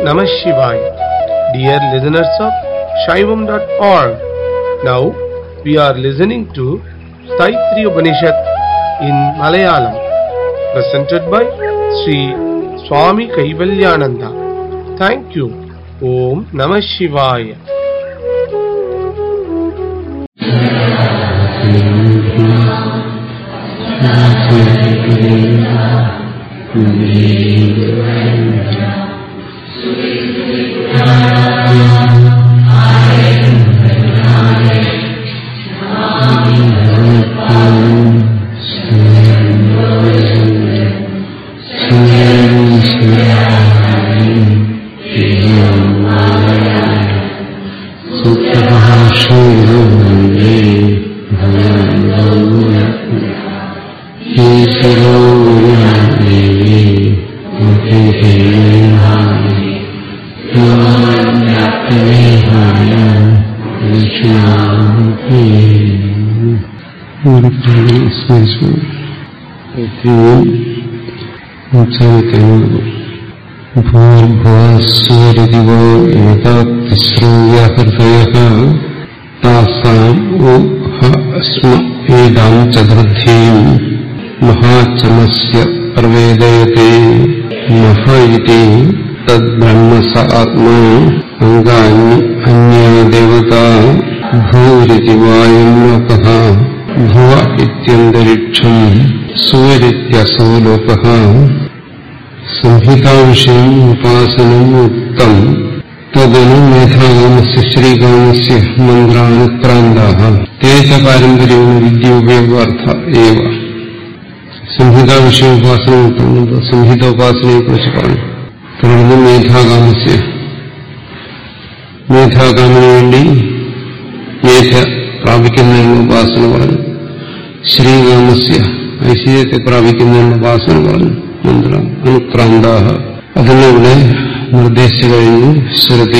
Namah Shivaya. Dear listeners of Shaivam.org, now we are listening to Saitri Upanishad in Malayalam, presented by Sri Swami Kaivalyananda. Thank you. Om Namah Shivaya. സ്മരിച്ചു ഉച്ചാരിക്കുന്നത് ഭൂർഭുവസ്വരിവോ ഏതാസ്രോ വ്യാഹൃതയ താസാം സ്മ ഏതാം ചതുർത്ഥീം മഹാചമസ്യ പ്രവേദയത്തെ മഹ ഇതി തദ്ബ്രഹ്മ സ ആത്മാ അംഗാനി അന്യാ ദേവത ഭൂരിതി വായുലോക ഭുവ ഇത്യന്തരിക്ഷം സൂര്യസോ ലോക സംഹിതാവിഷയം ഉപാസനം ഉക്തം തദനു മേധാഗാമസ്യ ശ്രീകാമസ്യ മന്ത്രാനുക്രാന്താः ते च പാരമ്പര്യേണ വിദ്യ ഉപയോഗാർത്ഥ ഏവ സംഹിതാവിഷയ ഉപാസന ഉക്തം സംഹിത ഉപാസനയെക്കുറിച്ച് പറഞ്ഞു തുടർന്ന് മേധാകാമസ്യ മേധാകാമിന് വേണ്ടി മേധ പ്രാപിക്കുന്നതിനുള്ള ഉപാസന പറഞ്ഞു ശ്രീകാമസ്യ ഐശ്വര്യത്തെ പ്രാപിക്കുന്നതിനുള്ള ഉപാസന പറഞ്ഞു മന്ത്ര അനുക്രാന്താഹ അതിലൂടെ നിർദ്ദേശിച്ചു കഴിഞ്ഞു ശ്രുതി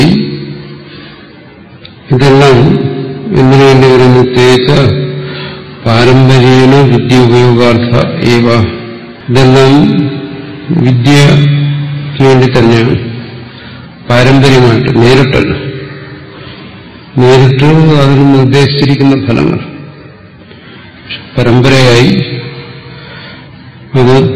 ഇതെല്ലാം എന്തിനു വേണ്ടി വരുന്നു തേച്ച പാരമ്പര്യേന വിദ്യ ഉപയോഗാർത്ഥ ഏവ ഇതെല്ലാം വിദ്യയ്ക്ക് വേണ്ടി തന്നെയാണ് പാരമ്പര്യമായിട്ട് നേരിട്ടല്ല നേരിട്ട് അതിന് നിർദ്ദേശിച്ചിരിക്കുന്ന ഫലങ്ങൾ പരമ്പരയായി അത്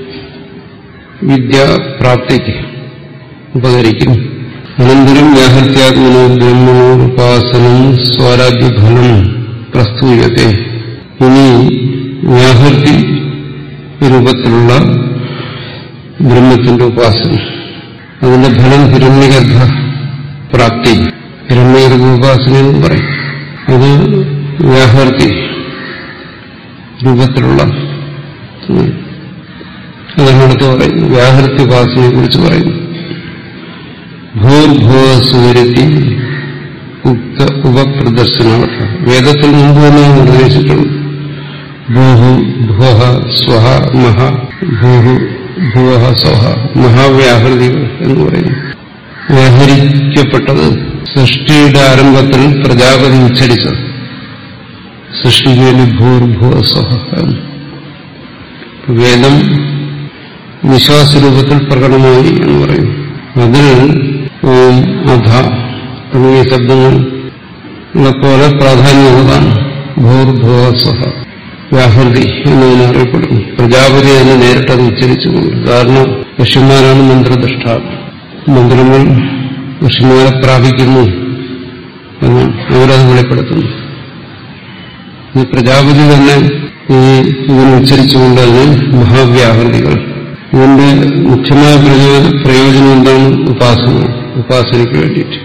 വിദ്യാപ്രാപ്തിക്ക് ഉപകരിക്കും അനന്തരം വ്യാഹത്യാത്മനോ ബ്രഹ്മോപാസനം സ്വരാജ്യഫലം പ്രസ്തൂയത്തെ ഇനി വ്യാഹൃതി രൂപത്തിലുള്ള ബ്രഹ്മത്തിന്റെ ഉപാസന അതിന്റെ ഫലം ഹിരണ്യഗർഭ പ്രാപ്തി ഹിരണ്യഗർഭ ഉപാസന എന്ന് പറയും അത് വ്യാഹൃതി രൂപത്തിലുള്ള അതിനടുത്ത് പറയുന്നു വ്യാഹൃത്യ ഉപാസനയെ കുറിച്ച് പറയുന്നു ഭൂർഭുവ സൂര്യത്തി ഉക്ത ഉപപ്രദർശനാർത്ഥ വേദത്തിൽ മുമ്പ് തന്നെ നിർദ്ദേശിച്ചിട്ടുണ്ട് ഭൂഹു ഭുവ സ്വഹ മഹ ഭൂഹു ഭുവ സ്വഹ മഹാവ്യാഹൃതികൾ എന്ന് പറയുന്നു വ്യാഹരിക്കപ്പെട്ടത് സൃഷ്ടിയുടെ ആരംഭത്തിൽ പ്രജാപതി ഉച്ചരിച്ചത് സൃഷ്ടിക്ക് വേണ്ടി ഭൂർഭുവ സ്വഹ വേദം വിശ്വാസരൂപത്തിൽ പ്രകടമായി എന്ന് പറയുന്നു അതിൽ ഓം അധ തുടങ്ങിയ ശബ്ദങ്ങളെ പോലെ പ്രാധാന്യമുള്ളതാണ് ഭൂർഭുവ സ്വഹ വ്യാഹൃതി എന്നതിനെ അറിയപ്പെടുന്നു പ്രജാപതി തന്നെ നേരിട്ടത് ഉച്ചരിച്ചുകൊണ്ട് കാരണം ഋഷിമാരാണ് മന്ത്രദൃഷ്ടാവ് മന്ത്രങ്ങൾ ഋഷിമാരെ പ്രാപിക്കുന്നു എന്നാണ് അവരത് വെളിപ്പെടുത്തുന്നു ഈ പ്രജാപതി തന്നെ ഈ ഇതിനെ ഉച്ചരിച്ചുകൊണ്ട് അതിന് മഹാവ്യാഹൃതികൾ ഇതിന്റെ മുഖ്യമായ പ്രയോജനം എന്താണ് ഉപാസന ഉപാസനയ്ക്ക് വേണ്ടിയിട്ട്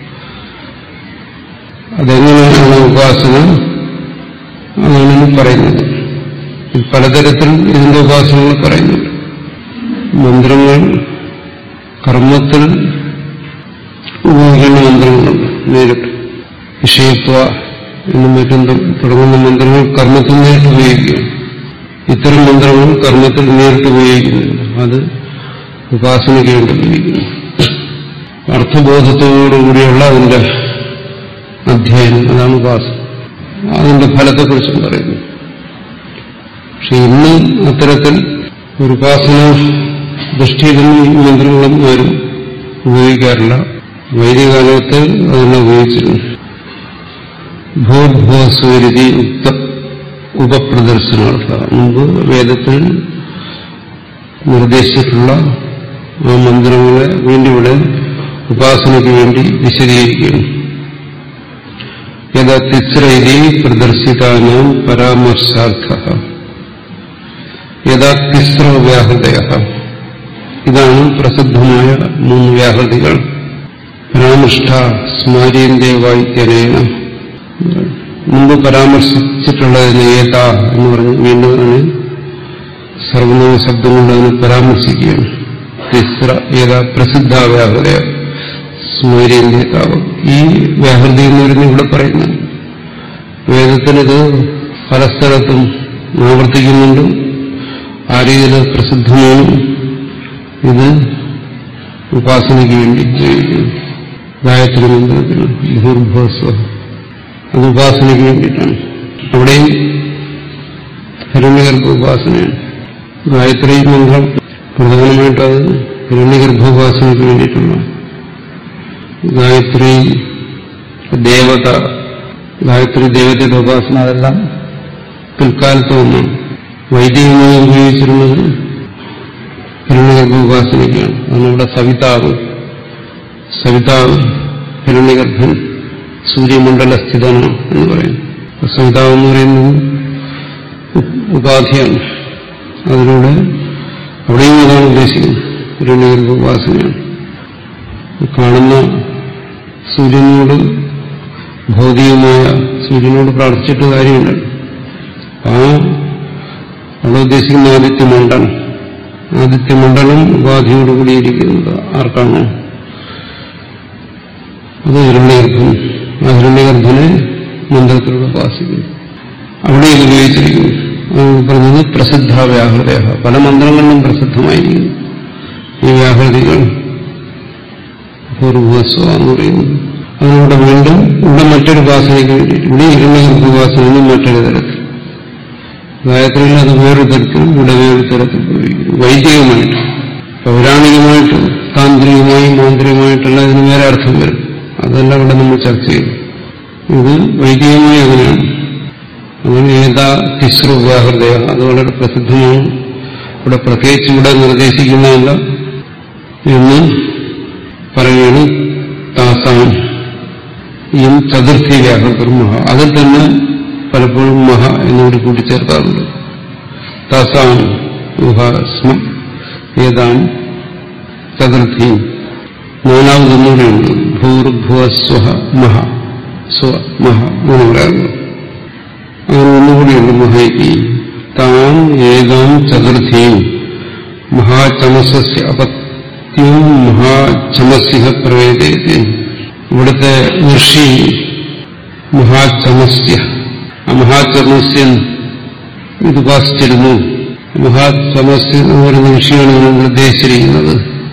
അതെങ്ങനെയാണ് ഉപാസന അതാണ് പറയുന്നത് പലതരത്തിൽ ഇതിന്റെ ഉപാസനകൾ പറയുന്നുണ്ട് മന്ത്രങ്ങൾ കർമ്മത്തിൽ ഉപയോഗിക്കുന്ന മന്ത്രങ്ങളുണ്ട് നേരിട്ട് വിഷയത്വ എന്നും മറ്റും തുടങ്ങുന്ന മന്ത്രങ്ങൾ കർമ്മത്തിൽ നേരിട്ട് ഉപയോഗിക്കുക ഇത്തരം മന്ത്രങ്ങൾ കർമ്മത്തിൽ നേരിട്ട് ഉപയോഗിക്കുന്നില്ല അത് ഉപാസനയ്ക്ക് വേണ്ടി ഉപയോഗിക്കുന്നു അർത്ഥബോധത്തോടുകൂടിയുള്ള അതിന്റെ അധ്യയനം അതാണ് ഉപാസന അതിന്റെ ഫലത്തെക്കുറിച്ചും പറയുന്നു പക്ഷെ ഇന്ന് അത്തരത്തിൽ ഒരു ഉപാസന ദൃഷ്ടിയിൽ നിന്ന് ഈ മന്ത്രങ്ങളും വരും ഉപയോഗിക്കാറില്ല വൈദിക കാലത്ത് അതെല്ലാം ഉപയോഗിച്ചിരുന്നു ഭൂർഭുവസൂരിതി ഉക്ത ഉപപ്രദർശനാർത്ഥ മുമ്പ് വേദത്തിൽ നിർദ്ദേശിച്ചിട്ടുള്ള ആ മന്ത്രങ്ങളെ വീണ്ടും ഇവിടെ ഉപാസനയ്ക്ക് വേണ്ടി വിശദീകരിക്കുകയാണ് യഥാ തിസ്രൈതി പ്രദർശിതാനാം പരാമർശാർത്ഥ യഥാ തിസ്ര വ്യാഹൃതയ ഇതാണ് പ്രസിദ്ധമായ മൂന്ന് വ്യാഹൃതികൾ പരാമൃഷ്ട സ്മാരീന്ദ്യ വായിത്യനേന മുമ്പ് പരാമർശിച്ചിട്ടുള്ളതിന് ഏത എന്ന് പറഞ്ഞ് വീണ്ടും അതിന് സർവനാമ ശബ്ദം കൊണ്ട് അതിനെ പരാമർശിക്കുകയാണ് തിസ്ര ഏത പ്രസിദ്ധ വ്യാഹൃതയ സ്മരീന്ദ്യതാവ് ഈ വ്യാഹൃതി എന്ന് പറയുന്നത് ഇവിടെ പറയുന്നത് വേദത്തിനിത് പല സ്ഥലത്തും ആവർത്തിക്കുന്നുണ്ട് ആ രീതിയിൽ പ്രസിദ്ധമാണ് ഇത് ഉപാസനയ്ക്ക് വേണ്ടി ഉപയോഗിക്കുന്നു ഗായത്രി മന്ത്രത്തിന് ഭൂർഭസ്വ അത് ഉപാസനയ്ക്ക് വേണ്ടിയിട്ടാണ് അവിടെയും ഹിരണ്യഗർഭ ഉപാസനയാണ് ഗായത്രി മന്ത്രം പ്രധാനമായിട്ട് അത് ഹിരണ്യഗർഭോപാസനയ്ക്ക് വേണ്ടിയിട്ടുള്ള ഗായത്രി ദേവത ഗായത്രി ദേവതയുടെ ഉപാസന അതെല്ലാം പിൽക്കാലത്ത് വന്നു വൈദികമായി ഉപയോഗിച്ചിരുന്നത് ഹിരണ്യഗർഭ ഉപാസനയ്ക്കാണ് അതാണ് ഇവിടെ സവിതാവ് സവിതാവ് ഹിരണ്യഗർഭൻ സൂര്യമണ്ഡല സ്ഥിതനാണ് എന്ന് പറയുന്നു സവിതാവ് എന്ന് പറയുന്നത് ഉപാധിയാണ് അതിലൂടെ അവിടെയും അതാണ് ഉദ്ദേശിക്കുന്നത് ഹിരണ്യഗർഭ ഉപാസനയാണ് കാണുന്ന സൂര്യനോട് ഭൗതികമായ സൂര്യനോട് പ്രാർത്ഥിച്ചിട്ട് കാര്യമില്ല ആ അവിടെ ഉദ്ദേശിക്കുന്ന ആദിത്യമണ്ഡലം ആദിത്യമണ്ഡലം ഉപാധിയോടുകൂടിയിരിക്കുന്നത് ആർക്കാണോ അത് ഹിരണ്യഗർഭൻ ആ ഹിരണ്യഗർഭനെ മന്ത്രത്തിലൂടെ ഉപാസിക്കുന്നു അവിടെ ഇത് ഉപയോഗിച്ചിരിക്കുന്നു അത് പറഞ്ഞത് പ്രസിദ്ധ വ്യാഹൃത പല മന്ത്രങ്ങളിലും പ്രസിദ്ധമായിരിക്കുന്നു ഈ വ്യാഹൃതികൾ പൂർവസ്വ എന്ന് പറയുന്നത് അതിനൂടെ വീണ്ടും ഇവിടെ മറ്റൊരു ഉപാസനയ്ക്ക് വേണ്ടിയിട്ട് ഇവിടെ ഇരുന്ന ഉപാസന മറ്റൊരു തരത്തിൽ ഗായത്രിയിൽ അത് വേറൊരു തരത്തിലും ഇവിടെ വേറൊരു തരത്തിൽ ഉപയോഗിക്കുന്നു വൈദികമായിട്ട് പൗരാണികമായിട്ട് താന്ത്രികമായി മാന്ത്രികമായിട്ടുള്ള ഇതിന് വേറെ അർത്ഥം വരും അതെല്ലാം ഇവിടെ നമ്മൾ ചർച്ച ചെയ്തു ഇത് വൈദികമായി അങ്ങനെയാണ് അങ്ങനെ ഏതാ തിസ്രു വ്യാഹൃദയ അത് വളരെ പ്രസിദ്ധമാണ് ഇവിടെ പ്രത്യേകിച്ച് ഇവിടെ നിർദ്ദേശിക്കുന്നതല്ല എന്ന് പറയുകയാണ് താസാം യും ചതുർത്ഥി വ്യാഹൃതർ മഹ അതിൽ തന്നെ പലപ്പോഴും മഹ എന്നുകൂടി കൂട്ടിച്ചേർക്കാറുണ്ട് താസാം യുഹ സ്മ ഏതാം ചതുർത്ഥി നാലാമതൊന്നുകൂടിയുണ്ട് ഭൂർഭുവ സ്വഹ മഹ സ്വ മഹ എന്ന് പറയാറുണ്ട് അങ്ങനെ ഒന്നുകൂടിയുണ്ട് മഹയ്ക്ക് താം ഏതാം ചതുർത്ഥിയും മഹാചമസസ്യ അപത്യം മഹാചമസ്യ പ്രവേദയത്തെ ഇവിടുത്തെ ഋഷി മഹാചമസ്യ ആ മഹാചമസ്യൻ ഇത് ഉപാസിച്ചിരുന്നു മഹാചമസ്യ എന്ന് പറയുന്ന ഋഷിയാണ് നമ്മൾ ഉദ്ദേശിച്ചിരിക്കുന്നത്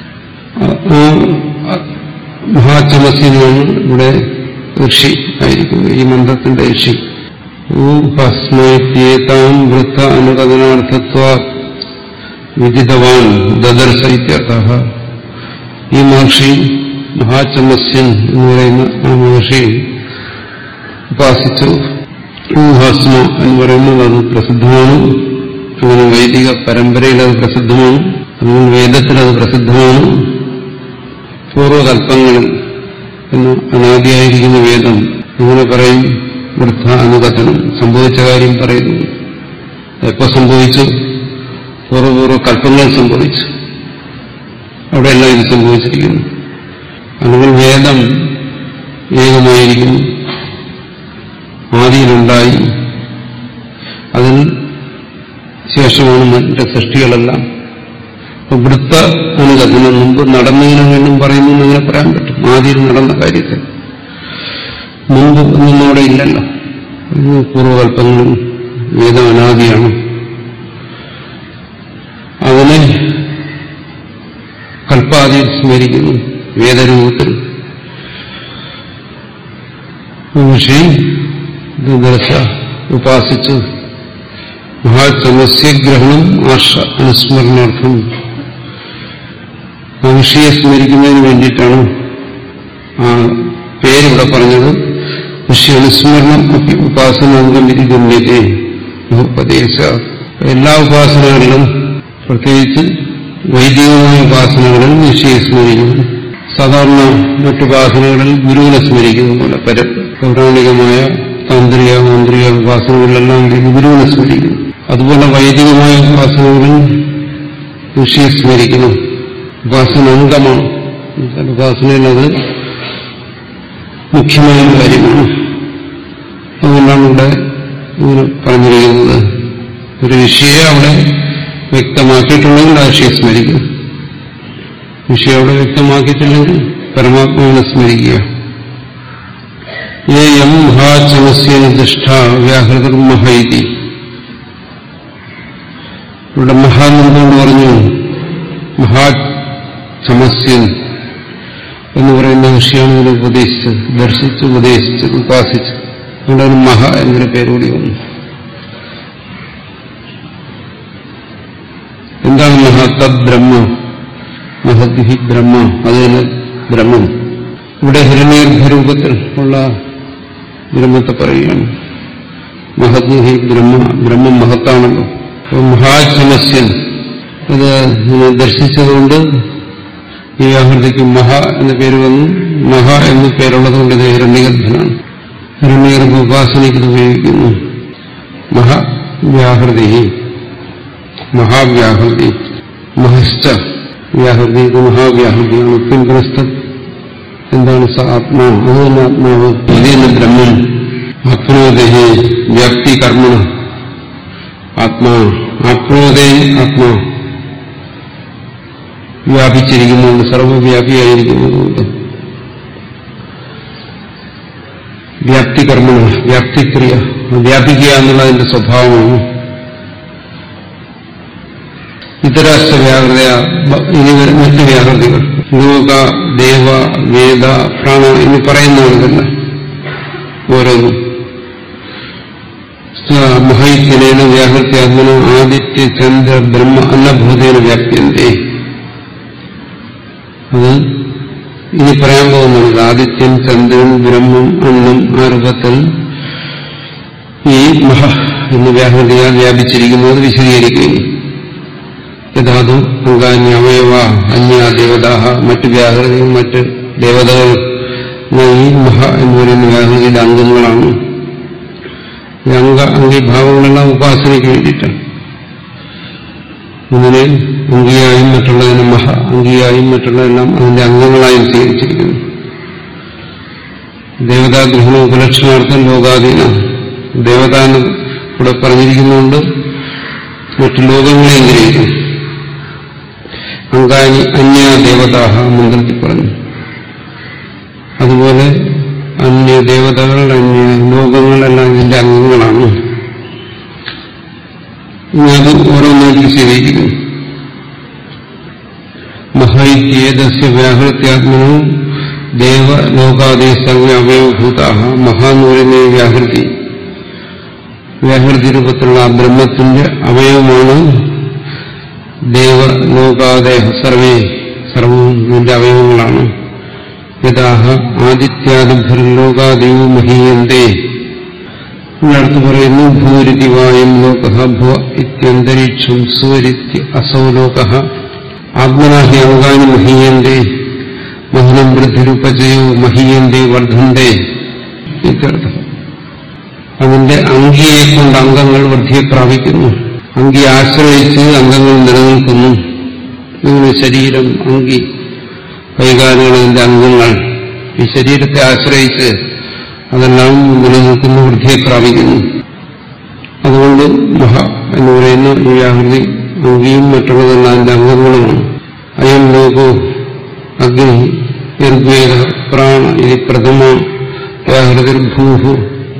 ആ മഹാചമസ്യനാണ് ഇവിടെ ഋഷി ആയിരിക്കുന്നത് ഈ മന്ത്രത്തിന്റെ ഋഷി ഭസ്മേത്യേതാം വൃത്ത അനുകഥനാർത്ഥത്വ വിദിതവാൻ ദദർശ ഇത്യർത്ഥ ഈ മഹർഷി മഹാചമസ്യൻ എന്ന് പറയുന്ന ആ മഹർഷി ഉപാസിച്ചു ഭസ്മ എന്ന് പറയുന്നത് അത് പ്രസിദ്ധമാണ് അങ്ങനെ വൈദിക പരമ്പരയിൽ അത് പ്രസിദ്ധമാണ് അതുകൊണ്ട് വേദത്തിൽ അത് പ്രസിദ്ധമാണ് പൂർവകൽപ്പങ്ങളിൽ എന്ന് അനാദിയായിരിക്കുന്ന വേദം അങ്ങനെ പറയും വൃദ്ധ അനുകഥനം സംഭവിച്ച കാര്യം പറയുന്നു എപ്പോ സംഭവിച്ചു പൂർവ്വപൂർവ്വ കൽപ്പങ്ങൾ സംഭവിച്ചു അവിടെയെല്ലാം ഇത് സംഭവിച്ചിരിക്കുന്നു അല്ലെങ്കിൽ വേദം ഏകമായിരിക്കുന്നു ആദിയിലുണ്ടായി അതിന് ശേഷമാണ് മറ്റു സൃഷ്ടികളെല്ലാം അപ്പൊ വൃത്ത അനുകഥനം മുമ്പ് നടന്നതിന് വീണ്ടും പറയുന്നു അങ്ങനെ പറയാൻ പറ്റും ആദിയിൽ നടന്ന കാര്യത്തിൽ മുമ്പ് ഒന്നും അവിടെ ഇല്ലല്ലോ ഇത് പൂർവ്വകൽപ്പങ്ങളും വേദം അനാദിയാണ് അതിനെ കൽപ്പാദിയിൽ സ്മരിക്കുന്നു വേദരൂപത്തിൽ ഋഷി ദർശ ഉപാസിച്ചു മഹാചമസ്യഗ്രഹണം ആർഷ അനുസ്മരണാർത്ഥം ആ ഋഷിയെ സ്മരിക്കുന്നതിന് വേണ്ടിയിട്ടാണ് ആ പേരിവിടെ പറഞ്ഞത് ഋഷി അനുസ്മരണം അപ്പി ഉപാസനാംഗം വിധിഗമ്യത്തെ ഉപദേശ എല്ലാ ഉപാസനകളിലും പ്രത്യേകിച്ച് വൈദികമായ ഉപാസനകളിൽ ഋഷിയെ സ്മരിക്കുന്നു സാധാരണ മറ്റുപാസനകളിൽ ഗുരുവിനെ സ്മരിക്കുന്ന പോലെ പര പൗരാണികമായ താന്ത്രിക മാന്ത്രിക ഉപാസനകളിലെല്ലാം ഗുരുവിനെ സ്മരിക്കുന്നു അതുപോലെ വൈദികമായ ഉപാസനകളിൽ ഋഷിയെ സ്മരിക്കുന്നു ഉപാസന അംഗമാണ് എന്നുവെച്ചാൽ ഉപാസനയിൽ അത് മുഖ്യമായ ഒരു കാര്യമാണ് അതുകൊണ്ടാണ് ഇവിടെ ഇങ്ങനെ പറഞ്ഞിരിക്കുന്നത് ഒരു വിഷയെ അവിടെ വ്യക്തമാക്കിയിട്ടുണ്ടെങ്കിൽ ആ ഋഷിയെ സ്മരിക്കുക വിഷയം അവിടെ വ്യക്തമാക്കിയിട്ടില്ലെങ്കിൽ പരമാത്മാവിനെ സ്മരിക്കുക ഏ യം മഹാചമസ്യ നിഷ്ഠ വ്യാഹൃതർ മഹൈതി ഇവിടെ മഹാനന്ദോട് പറഞ്ഞു മഹാചമസ്യൻ എന്ന് പറയുന്ന വിഷയമാണ് ഇതിനെ ഉപദേശിച്ചത് ദർശിച്ച് ഉപദേശിച്ച് ഉപാസിച്ച് അവിടെ ഒരു മഹ എന്നൊരു പേരുകൂടി വന്നു എന്താണ് മഹ തദ് ബ്രഹ്മ മഹദ്ഹി ബ്രഹ്മ അത് തന്നെ ബ്രഹ്മം ഇവിടെ ഹിരണ്യഗർഭരൂപത്തിൽ ഉള്ള ബ്രഹ്മത്തെ പറയുകയാണ് മഹദ്ഹി ബ്രഹ്മ ബ്രഹ്മം മഹത്താണല്ലോ അപ്പോൾ മഹാചമസ്യൻ അത് ദർശിച്ചതുകൊണ്ട് ഈ വ്യാഹൃതിക്ക് മഹ എന്ന പേര് വന്നു മഹ എന്ന പേരുള്ളതുകൊണ്ട് ഇത് ഹിരണ്യഗർഭനാണ് ഹിരണ്യഗർഭ ഉപാസനയ്ക്ക് ഇത് ഉപയോഗിക്കുന്നു മഹാവ്യാഹൃതി മഹാവ്യാഹൃതി മഹശ്ച വ്യാഹൃതി ഇത് മഹാവ്യാഹൃതിയാണ് പിൻപുനസ്ഥ എന്താണ് സ ആത്മാവ് അത് തന്നെ ആത്മാവ് ഇതേന്ന് ബ്രഹ്മം ആത്മനോദേഹി വ്യാപ്തി കർമ്മണ ആത്മാ ആത്മോദേ ആത്മാ വ്യാപിച്ചിരിക്കുന്നുണ്ട് സർവവ്യാപിയായിരിക്കുന്നതുകൊണ്ട് വ്യാപ്തി കർമ്മ വ്യാപ്തിക്രിയ വ്യാപിക്കുക എന്നുള്ളതിന്റെ സ്വഭാവമാണ് ഇതരാഷ്ട്ര വ്യാകൃത ഇനി വരുന്ന മറ്റ് വ്യാകൃതികൾ ലോക ദേവ വേദ പ്രാണ എന്ന് പറയുന്നതല്ല ഓരോന്നും മഹൈത്യനേന വ്യാഹൃത്യാത്മനോ ആദിത്യ ചന്ദ്ര ബ്രഹ്മ അന്നഭൂതേന വ്യാപ്യന്തേ അത് ഇനി പറയാൻ പോകുന്നത് ആദിത്യൻ ചന്ദ്രൻ ബ്രഹ്മം അന്നം ആ രൂപത്തിൽ ഈ മഹ എന്ന് വ്യാഹൃതിയാൽ വ്യാപിച്ചിരിക്കുന്നത് വിശദീകരിക്കുകയും യഥാതു അംഗാന്യ അവയവ അന്യ ദേവതാഹ മറ്റ് വ്യാഹൃതിയും മറ്റ് ദേവതകൾ ഈ മഹ എന്ന് പറയുന്ന വ്യാഹൃതിയുടെ അംഗങ്ങളാണ് ഈ അംഗ അംഗീഭാവങ്ങളെല്ലാം ഉപാസനയ്ക്ക് വേണ്ടിയിട്ടാണ് ഒന്നിനെ അംഗിയായും മറ്റുള്ളതിനെ മഹ അംഗിയായും മറ്റുള്ളതെല്ലാം അതിന്റെ അംഗങ്ങളായും സ്വീകരിച്ചിരിക്കുന്നു ദേവതാഗ്രഹണ ഉപലക്ഷണാർത്ഥം ലോകാധീന ദേവത എന്ന് ഇവിടെ പറഞ്ഞിരിക്കുന്നുണ്ട് മറ്റു ലോകങ്ങളെയും ഗ്രഹിക്കുന്നു അങ്കാനി അന്യ ദേവതാഹ മന്ത്രത്തിൽ പറഞ്ഞു അതുപോലെ അന്യ ദേവതകൾ അന്യ ലോകങ്ങളെല്ലാം ഇതിന്റെ അംഗങ്ങളാണ് ഇനി അത് ഓരോന്നായിട്ട് വിശദീകരിക്കുന്നു മഹൈത്യേതസ്യ വ്യാഹൃത്യാത്മനോ ദേവലോകാദേശങ്ങൾ അവയവഭൂതാഹ മഹാ എന്ന് പറയുന്ന ഈ വ്യാഹൃതി വ്യാഹൃതി രൂപത്തിലുള്ള ആ ബ്രഹ്മത്തിന്റെ അവയവമാണ് ദേവലോകാദേഹ സർവേ സർവവും ഇതിന്റെ അവയവങ്ങളാണ് യഥാഹ ആദിത്യാദിഭ്യലോകാദേവ മഹീയന്തേ അടുത്ത് പറയുന്നു ഭൂരിതി വായം ലോക ഭുവ ഇത്യന്തരീക്ഷം സൂരിത്യ അസൗ ലോക ആത്മനാഹി അംഗാനി മഹീയന്തേ മഹനം വൃദ്ധിരുപജയോ മഹീയന്തേ വർദ്ധന്തേ ഇത്യർത്ഥം അതിന്റെ അങ്കിയെ കൊണ്ട് അംഗങ്ങൾ വൃദ്ധിയെ പ്രാപിക്കുന്നു അങ്കി ആശ്രയിച്ച് അംഗങ്ങൾ നിലനിൽക്കുന്നു ഇങ്ങനെ ശരീരം അങ്കി കൈകാലുകൾ അതിന്റെ അംഗങ്ങൾ ഈ ശരീരത്തെ ആശ്രയിച്ച് അതെല്ലാം നിലനിൽക്കുന്ന വൃദ്ധിയെ പ്രാപിക്കുന്നു അതുകൊണ്ട് മഹ എന്ന് പറയുന്ന ഈ വ്യാഹൃതി അങ്കിയും മറ്റുള്ളതെല്ലാം അതിന്റെ അംഗങ്ങളുമാണ് അയം ലോകോ അഗ്നി ഋഗ്വേദ പ്രാണ ഇത് പ്രഥമ വ്യാഹൃതിർ ഭൂഹു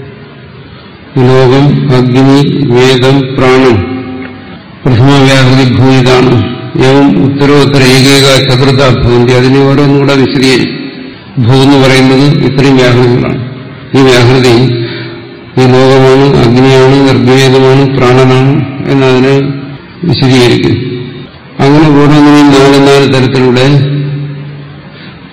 ലോകം അഗ്നി വേദം പ്രാണം പ്രഥമ വ്യാഹൃതി ഭൂയിതാണ് ഏവം ഉത്തരോത്തര ഏകേക ചതുർത്ഥ ഭവന്തി അതിനെ ഓരോന്നും കൂടെ വിശദീകരിക്കും ഭൂ എന്ന് പറയുന്നത് ഇത്രയും വ്യാഹൃതികളാണ് ഈ വ്യാഹൃതി ഈ ലോകമാണ് അഗ്നിയാണ് നിർവേദമാണ് പ്രാണനാണ് എന്നതിനെ വിശദീകരിക്കും അങ്ങനെ ഓരോന്നിനെയും നാല് നാല് തരത്തിലൂടെ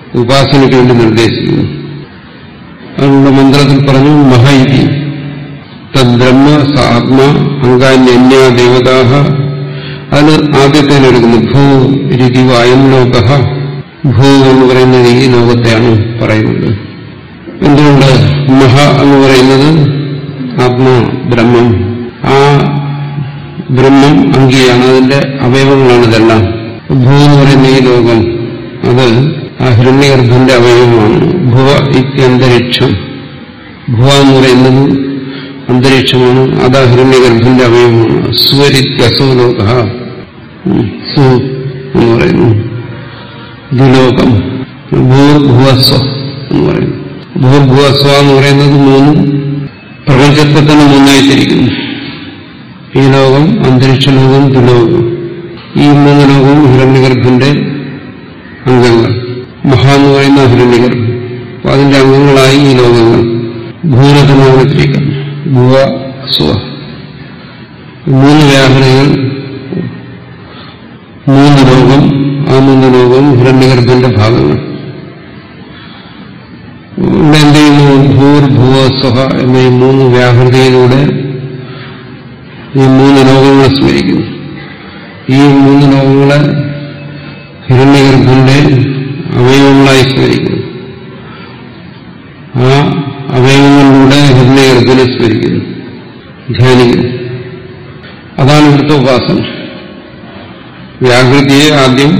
ഉപാസനയ്ക്ക് വേണ്ടി നിർദ്ദേശിക്കുന്നു അതിനുള്ള മന്ത്രത്തിൽ പറഞ്ഞു മഹൈതി തദ്ബ്രഹ്മ സ ആത്മ അംഗാന്യന്യ ദേവതാഹ അതിന് ആദ്യത്തെ എടുക്കുന്നു ഭൂ രീതി വായം ലോക ഭൂ എന്ന് പറയുന്നത് ഈ ലോകത്തെയാണ് പറയുന്നത് എന്തുകൊണ്ട് മഹ എന്ന് പറയുന്നത് ആത്മാ ബ്രഹ്മം ആ ബ്രഹ്മം അങ്കിയാണ് അതിന്റെ അവയവങ്ങളാണ് ഇതെല്ലാം ഭൂ എന്ന് പറയുന്ന ഈ ലോകം അത് ആ ഹിരണ്യഗർഭന്റെ അവയവമാണ് ഭുവ ഇത്യന്തരിക്ഷം ഭുവ എന്ന് പറയുന്നത് അന്തരീക്ഷമാണ് അത് ആ ഹിരണ്യഗർഭന്റെ അവയവമാണ് സ്വരിത്യസോ ലോക സു എന്ന് പറയുന്നു ദുലോകം ഭൂർഭുവസ്വ എന്ന് പറയുന്നു ഭൂർഭുവസ്വ എന്ന് പറയുന്നത് മൂന്നും പ്രപഞ്ചത്തെ തന്നെ മൂന്നായി തിരിക്കുന്നു ഈ ലോകം അന്തരീക്ഷ ലോകം ദുലോകം ഈ മൂന്ന് ലോകവും ഹിരണ്യഗർഭന്റെ അംഗങ്ങൾ മഹാ എന്ന് പറയുന്ന ഹിരണ്യഗർഭം അപ്പൊ അതിന്റെ അംഗങ്ങളായി ഈ ലോകങ്ങൾ ഭൂരതമാണ് തിരിക്കുന്നത് ഭുവ സ്വ മൂന്ന് വ്യാഹരങ്ങൾ മൂന്ന് ലോകം ആ മൂന്ന് ലോകവും ഹിരണ്യഗർഭന്റെ ഭാഗങ്ങൾ ഇവിടെ എന്ത് ചെയ്യുന്നു ഭൂർ ഭുവ സ്വഹ എന്ന ഈ മൂന്ന് വ്യാഹൃതിയിലൂടെ ഈ മൂന്ന് ലോകങ്ങളെ സ്മരിക്കുന്നു ഈ മൂന്ന് ലോകങ്ങളെ ഹിരണ്യഗർഭന്റെ അവയവങ്ങളായി സ്മരിക്കുന്നു ആ അവയവങ്ങളിലൂടെ ഹിരണ്യഗർഭനെ സ്മരിക്കുന്നു ധ്യാനിക്കുന്നു അതാണ് ഇവിടുത്തെ ഉപാസന വ്യാകൃതിയെ ആദ്യം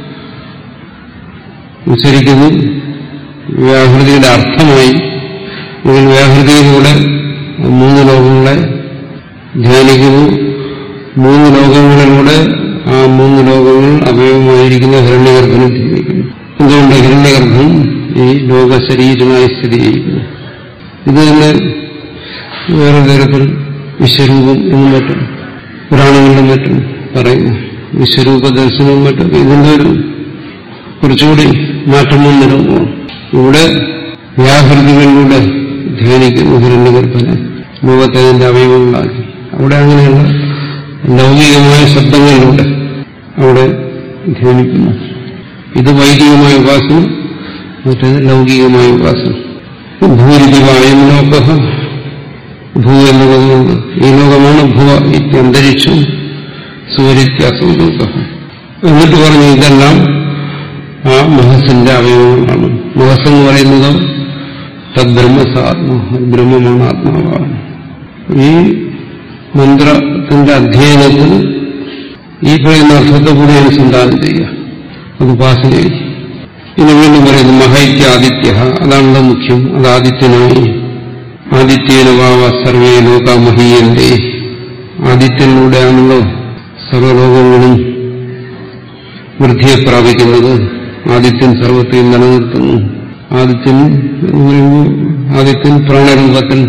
ഉച്ചരിക്കുന്നു വ്യാഹൃതിയുടെ അർത്ഥമായി അല്ലെങ്കിൽ വ്യാഹൃതിയിലൂടെ മൂന്ന് ലോകങ്ങളെ ധ്യാനിക്കുന്നു മൂന്ന് ലോകങ്ങളിലൂടെ ആ മൂന്ന് ലോകങ്ങൾ അവയവമായിരിക്കുന്ന ഹിരണ്യഗർഭനെ ധ്യാനിക്കുന്നു എന്തുകൊണ്ട് ഹിരണ്യഗർഭം ഈ ലോകശരീരമായി സ്ഥിതി ചെയ്യുന്നു ഇത് തന്നെ വേറെ തരത്തിൽ വിശ്വരൂപം എന്നും മറ്റും പുരാണങ്ങളിലും മറ്റും പറയുന്നു വിശ്വരൂപ ദർശനവും മറ്റും ഇതിന്റെ ഒരു കുറച്ചുകൂടി മാറ്റം വന്നിരുന്നു ഇവിടെ വ്യാഹൃതികളിലൂടെ ധ്യാനിക്കുന്നു ഹിരണ്യഗർഭനെ ലോകത്തെ അതിന്റെ അവയവങ്ങളാക്കി അവിടെ അങ്ങനെയുള്ള ലൗകികമായ ശബ്ദങ്ങളിലൂടെ അവിടെ ധ്യാനിക്കുന്നു ഇത് വൈദികമായ ഉപാസന മറ്റേത് ലൗകികമായ ഉപാസന ഭൂരിതിവായം ലോക ഭൂ എന്നുള്ളതുകൊണ്ട് ഈ ലോകമാണ് ഭുവ ഇത്യന്തരീക്ഷം സൂര്യത്യാസം ലോക എന്നിട്ട് പറഞ്ഞു ഇതെല്ലാം ആ മഹസിന്റെ അവയവങ്ങളാണ് മഹസ് എന്ന് പറയുന്നത് തദ്ബ്രഹ്മസാത്മ ബ്രഹ്മമാണ് ആത്മാവാണ് ഈ മന്ത്രത്തിന്റെ അധ്യയനത്തിൽ ഈ പറയുന്ന അർത്ഥത്തെ കൂടി അനുസന്ധാനം ചെയ്യുക അത് ഉപാസനയായി ഇനി വീണ്ടും പറയുന്നു മഹൈത്യ ആദിത്യ അതാണല്ലോ മുഖ്യം അത് ആദിത്യനായി ആദിത്യേന വാവ സർവേ ലോക മഹീയന്റെ ആദിത്യനിലൂടെയാണല്ലോ സർവലോകങ്ങളും വൃദ്ധിയെ പ്രാപിക്കുന്നത് ആദിത്യൻ സർവത്തെയും നിലനിർത്തുന്നു ആദിത്യൻ എന്ന് പറയുമ്പോൾ ആദിത്യൻ പ്രാണരൂപത്തിൽ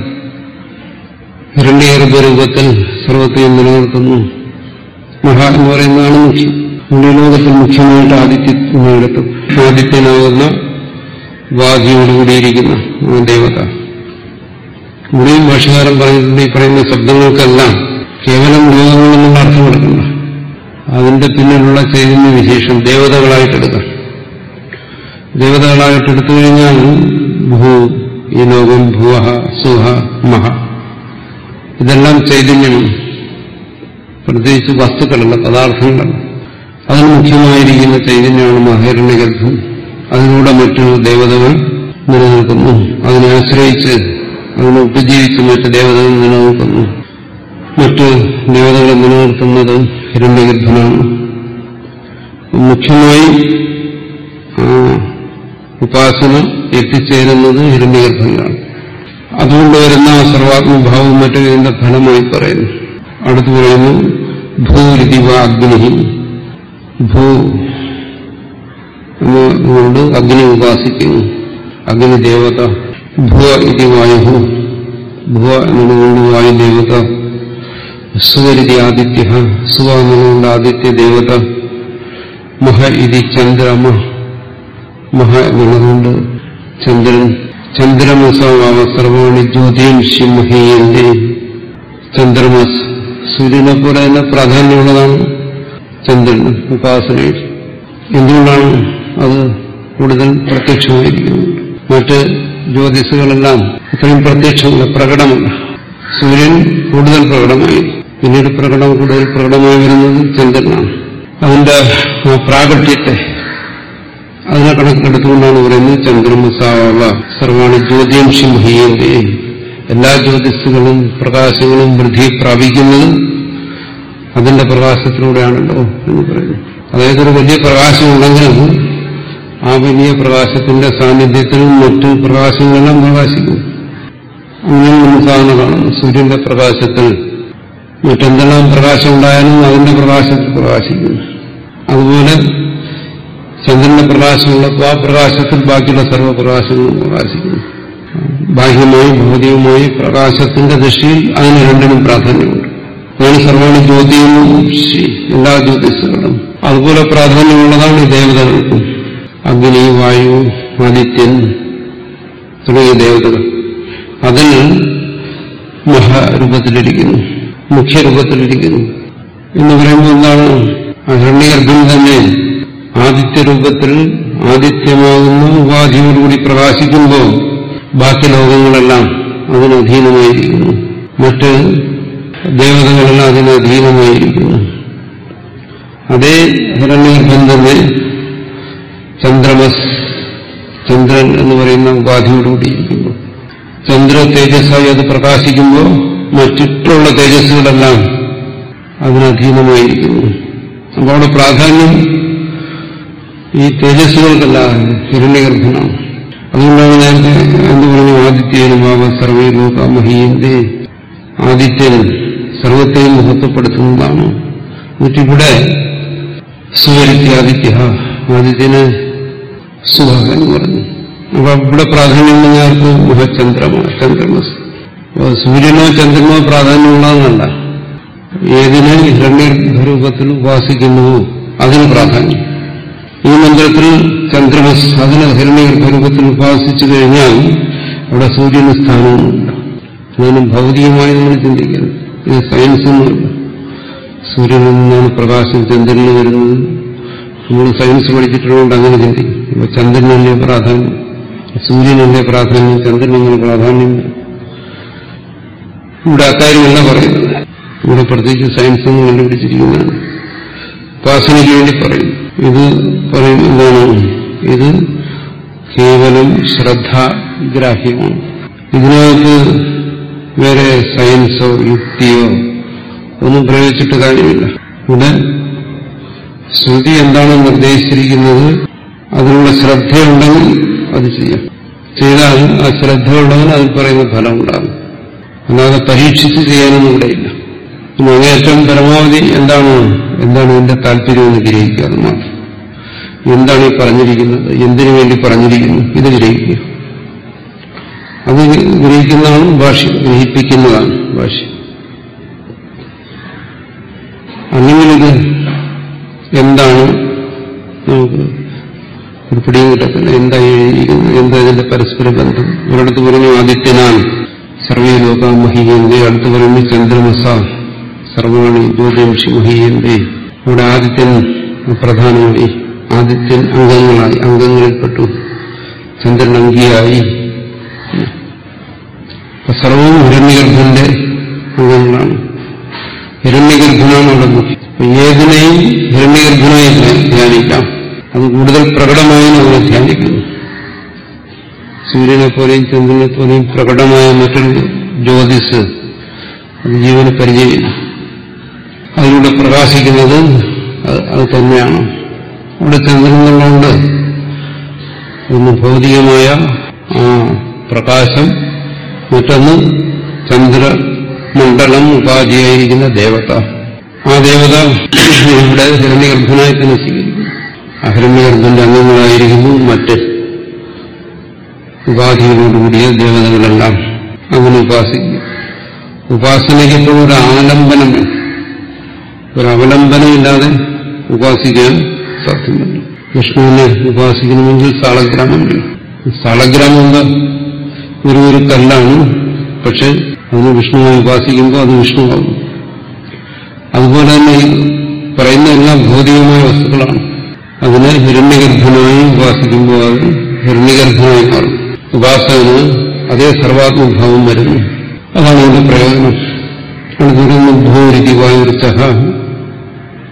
ഹിരണ്യഗർഭരൂപത്തിൽ സർവത്തെയും നിലനിർത്തുന്നു മഹാ എന്ന് പറയുന്നതാണ് മുഖ്യം നമ്മുടെ ലോകത്തിൽ മുഖ്യമായിട്ട് ആദിത്യനെ എടുത്തു ആദിത്യനാകുന്ന വാദിയോടുകൂടിയിരിക്കുന്ന ആ ദേവത ഇവിടെയും ഭാഷകാരൻ പറഞ്ഞിട്ടുണ്ട് ഈ പറയുന്ന ശബ്ദങ്ങൾക്കെല്ലാം കേവലം ലോകങ്ങളെന്നുള്ള അർത്ഥം എടുക്കണ്ട അതിന്റെ പിന്നിലുള്ള ചൈതന്യ വിശേഷം ദേവതകളായിട്ടെടുക്കാം ദേവതകളായിട്ടെടുത്തു കഴിഞ്ഞാൽ ഭൂ ഈ ലോകം ഭുവഹ സുഹ മഹ ഇതെല്ലാം ചൈതന്യമാണ് പ്രത്യേകിച്ച് വസ്തുക്കളല്ല പദാർത്ഥങ്ങളല്ല അതിന് മുഖ്യമായിരിക്കുന്ന ചൈതന്യമാണ് മഹേരണ്യഗർഭം അതിലൂടെ മറ്റു ദേവതകൾ നിലനിൽക്കുന്നു അതിനെ ആശ്രയിച്ച് അതിനെ ഉപജീവിച്ച് മറ്റ് ദേവതകൾ നിലനിൽക്കുന്നു മറ്റ് ദേവതകളെ നിലനിർത്തുന്നത് ഹിരണ്യഗർഭനാണ് മുഖ്യമായി ഉപാസന എത്തിച്ചേരുന്നത് ഹിരണ്യഗർഭങ്ങളാണ് അതുകൊണ്ട് വരുന്ന സർവാത്മഭാവം മറ്റും ഇതിന്റെ ഫലമായി പറയുന്നു അടുത്ത് പറയുന്നു ഭൂരിതിവ അഗ്നി ഭൂ എന്നുകൊണ്ട് അഗ്നി ഉപാസിക്കുന്നു അഗ്നി ദേവത ഭുവ ഇതി വായു ഭുവ എന്നുള്ളതുകൊണ്ട് വായുദേവത സുവരിതി ആദിത്യ സുവ എന്നുള്ളതുകൊണ്ട് ആദിത്യ ദേവത മഹ ഇതി ചന്ദ്രമ മഹ എന്നുള്ളതുകൊണ്ട് ചന്ദ്രൻ ചന്ദ്രമസാവ സർവാണി ജ്യോതിംശ്യം മഹീയന്റെ ചന്ദ്രമസ് സൂര്യനെ പോലെ തന്നെ പ്രാധാന്യമുള്ളതാണ് ചന്ദ്രൻ ഉപാസനയിൽ എന്തുകൊണ്ടാണ് അത് കൂടുതൽ പ്രത്യക്ഷമായിരിക്കുന്നുണ്ട് മറ്റ് ജ്യോതിസുകളെല്ലാം ഇത്രയും പ്രത്യക്ഷമല്ല പ്രകടമല്ല സൂര്യൻ കൂടുതൽ പ്രകടമായി പിന്നീട് പ്രകടം കൂടുതൽ പ്രകടമായി വരുന്നത് ചന്ദ്രനാണ് അതിന്റെ ആ പ്രാകട്യത്തെ അതിനെ കണക്കിലെടുത്തുകൊണ്ടാണ് പറയുന്നത് ചന്ദ്രമസാവ സർവാണി ജ്യോതിംഷി മഹീയന്തേ എല്ലാ ജ്യോതിസുകളും പ്രകാശങ്ങളും വൃദ്ധി പ്രാപിക്കുന്നത് അതിന്റെ പ്രകാശത്തിലൂടെയാണല്ലോ എന്ന് പറയുന്നു അതായത് ഒരു വലിയ പ്രകാശമുണ്ടെങ്കിൽ ആ വലിയ പ്രകാശത്തിന്റെ സാന്നിധ്യത്തിൽ മറ്റ് പ്രകാശങ്ങളെല്ലാം പ്രകാശിക്കും അങ്ങനെ നമ്മൾ സാധനം കാണും സൂര്യന്റെ പ്രകാശത്തിൽ മറ്റെന്തെല്ലാം പ്രകാശം ഉണ്ടായാലും അതിന്റെ പ്രകാശത്തിൽ പ്രകാശിക്കും അതുപോലെ ചന്ദ്രന്റെ പ്രകാശമുള്ളപ്പോൾ ആ പ്രകാശത്തിൽ ബാക്കിയുള്ള സർവ്വപ്രകാശങ്ങളും പ്രകാശിക്കുന്നു ബാഹ്യമായി ഭൗതികമായി പ്രകാശത്തിന്റെ ദൃഷ്ടിയിൽ അതിന് രണ്ടിനും പ്രാധാന്യമുണ്ട് അതാണ് സർവാണി ജ്യോതിയും എല്ലാ ജ്യോതിസുകളും അതുപോലെ പ്രാധാന്യമുള്ളതാണ് ഈ ദേവതകൾക്കും അഗ്നി വായു ആദിത്യൻ തുടങ്ങിയ ദേവതകൾ അതിൽ മഹാരൂപത്തിലിരിക്കുന്നു മുഖ്യരൂപത്തിലിരിക്കുന്നു എന്ന് പറയുമ്പോൾ എന്താണ് അഹിരണ്യഗർഭൻ തന്നെ ആദിത്യരൂപത്തിൽ ആദിത്യമാകുന്ന ഉപാധിയോടുകൂടി പ്രകാശിക്കുമ്പോൾ ബാക്കി ലോകങ്ങളെല്ലാം അതിനധീനമായിരിക്കുന്നു മറ്റ് ദേവതകളെല്ലാം അതിനധീനമായിരിക്കുന്നു അതേ ഹിരണ്യഗർഭൻ തന്നെ ചന്ദ്രമസ് ചന്ദ്രൻ എന്ന് പറയുന്ന ഉപാധിയോടുകൂടിയിരിക്കുന്നു ചന്ദ്ര തേജസ്സായി അത് പ്രകാശിക്കുമ്പോൾ മറ്റുള്ള തേജസ്സുകളെല്ലാം അതിനധീനമായിരിക്കുന്നു അപ്പോൾ അവിടെ പ്രാധാന്യം ഈ തേജസ്സുകൾക്കല്ല ഹിരണ്യഗർഭനാണ് അതുകൊണ്ടാണ് നേരത്തെ എന്ത് പറഞ്ഞു ആദിത്യനും ആവ സർവേ ലോക മഹീയന്തേ ആദിത്യൻ സർവത്തെയും മഹത്വപ്പെടുത്തുന്നതാണ് എന്നിട്ടിവിടെ സുവരുത്തി ആദിത്യ ആദിത്യന് സുഖ എന്ന് പറഞ്ഞു അപ്പൊ ഇവിടെ പ്രാധാന്യം ഞങ്ങൾക്ക് മുഖചന്ദ്രമാണ് ചന്ദ്രമസ് അപ്പോൾ സൂര്യനോ ചന്ദ്രനോ പ്രാധാന്യമുള്ളതെന്നല്ല ഏതിനെ ഹിരണ്യരൂപത്തിൽ ഉപാസിക്കുന്നുവോ അതിന് പ്രാധാന്യം ഈ മന്ത്രത്തിൽ ചന്ദ്രമസ് അതിന് ഹിരണ്യഗർഭരൂപത്തിൽ ഉപാസിച്ചു കഴിഞ്ഞാൽ അവിടെ സൂര്യന് സ്ഥാനവുമില്ല അതിന് ഭൗതികമായി നമ്മൾ ചിന്തിക്കരുത് ഇത് സയൻസ് ഒന്നുമില്ല സൂര്യനിൽ നിന്നാണ് പ്രകാശം ചന്ദ്രനിൽ വരുന്നത് നമ്മൾ സയൻസ് പഠിച്ചിട്ടുള്ളതുകൊണ്ട് അങ്ങനെ ചിന്തിക്കും ഇപ്പൊ ചന്ദ്രനല്ലേ പ്രാധാന്യം സൂര്യനല്ലേ പ്രാധാന്യം ചന്ദ്രനങ്ങനെ പ്രാധാന്യം ഇവിടെ അക്കാര്യമല്ല പറയുന്നത് ഇവിടെ പ്രത്യേകിച്ച് സയൻസ് എന്ന് കണ്ടുപിടിച്ചിരിക്കുന്നതാണ് ഉപാസനയ്ക്ക് വേണ്ടി പറയും ഇത് പറയും എന്താണ് ഇത് കേവലം ശ്രദ്ധാഗ്രാഹ്യമാണ് ഇതിനകത്ത് വേറെ സയൻസോ യുക്തിയോ ഒന്നും പ്രയോഗിച്ചിട്ട് കാര്യമില്ല ഇവിടെ ശ്രുതി എന്താണ് നിർദ്ദേശിച്ചിരിക്കുന്നത് അതിനുള്ള ശ്രദ്ധയുണ്ടെങ്കിൽ അത് ചെയ്യാം ചെയ്താൽ ആ ശ്രദ്ധയുള്ളവന് അതിൽ പറയുന്ന ഫലം ഉണ്ടാകും അല്ലാതെ പരീക്ഷിച്ച് ചെയ്യാനൊന്നും ഇവിടെയില്ല പിന്നെ അങ്ങേറ്റം പരമാവധി എന്താണ് എന്താണ് ഇതിന്റെ താല്പര്യം എന്ന് ഗ്രഹിക്കുക അത് മാത്രം എന്താണ് ഈ പറഞ്ഞിരിക്കുന്നത് എന്തിനു വേണ്ടി പറഞ്ഞിരിക്കുന്നു ഇത് ഗ്രഹിക്കുക അത് ഗ്രഹിക്കുന്നതാണ് ഭാഷ്യം ഗ്രഹിപ്പിക്കുന്നതാണ് ഭാഷ്യം അല്ലെങ്കിൽ ഇത് എന്താണ് നമുക്ക് ഒരു പിടിയും കിട്ടത്തില്ല എന്താ എഴുതിയിരിക്കുന്നത് എന്താ ഇതിന്റെ പരസ്പര ബന്ധം ഒരിടത്ത് പറഞ്ഞു ആദിത്യനാൽ സർവേ ലോക മഹീയന്റെ അടുത്ത് പറഞ്ഞു ചന്ദ്രമസ സർവാണി ജ്യോതിംഷി മഹീയന്റെ ഇവിടെ ആദിത്യൻ പ്രധാനമായി ആദിത്യൻ അംഗങ്ങളായി അംഗങ്ങളിൽപ്പെട്ടു ചന്ദ്രൻ അംഗിയായി സർവവും ഹിരണ്യഗർഭന്റെ അംഗങ്ങളാണ് ഹിരണ്യഗർഭനാണ് അവിടെ മുഖ്യം ഏതിനെയും ഹിരണ്യഗർഭനായി ധ്യാനിക്കാം അത് കൂടുതൽ പ്രകടമായി നമ്മൾ ധ്യാനിക്കുന്നു സൂര്യനെ പോലെയും ചന്ദ്രനെ പോലെയും പ്രകടമായ മറ്റൊരു ജ്യോതിസ് അത് ജീവന് പരിചയമില്ല അതിലൂടെ പ്രകാശിക്കുന്നത് അത് തന്നെയാണ് അവിടെ ചന്ദ്രനുള്ളതുകൊണ്ട് ഒന്ന് ഭൗതികമായ ആ പ്രകാശം മറ്റൊന്ന് ചന്ദ്രമണ്ഡലം ഉപാധിയായിരിക്കുന്ന ദേവത ആ ദേവത ഇവിടെ ഹിരണ്യഗർഭനായി തന്നെ സ്വീകരിക്കുന്നു ആ ഹിരണ്യഗർഭന്റെ അംഗങ്ങളായിരിക്കുന്നു മറ്റ് ഉപാധികളോടുകൂടിയ ദേവതകളെല്ലാം അങ്ങനെ ഉപാസിക്കും ഉപാസനയ്ക്ക് ഇപ്പോൾ ഒരു ആലംബനം വേണം ഒരു അവലംബനമില്ലാതെ ഉപാസിക്കാൻ സാധ്യമല്ല വിഷ്ണുവിനെ ഉപാസിക്കണമെങ്കിൽ സാളഗ്രാമം വേണം സാളഗ്രാമം എന്താ ഒരു ഒരു കല്ലാണ് പക്ഷെ അതിന് വിഷ്ണുവിനെ ഉപാസിക്കുമ്പോൾ അത് വിഷ്ണുവാകും അതുപോലെ തന്നെ ഈ പറയുന്ന എല്ലാം ഭൗതികമായ വസ്തുക്കളാണ് അതിനെ ഹിരണ്യഗർഭനായി ഉപാസിക്കുമ്പോൾ അത് ഹിരണ്യഗർഭനായി മാറും ഉപാസകന് അതേ സർവാത്മഭാവം വരുന്നു അതാണ് ഇതിന്റെ പ്രയോജനം അടുത്തൊരു ഭൂരിതി വായുർച്ച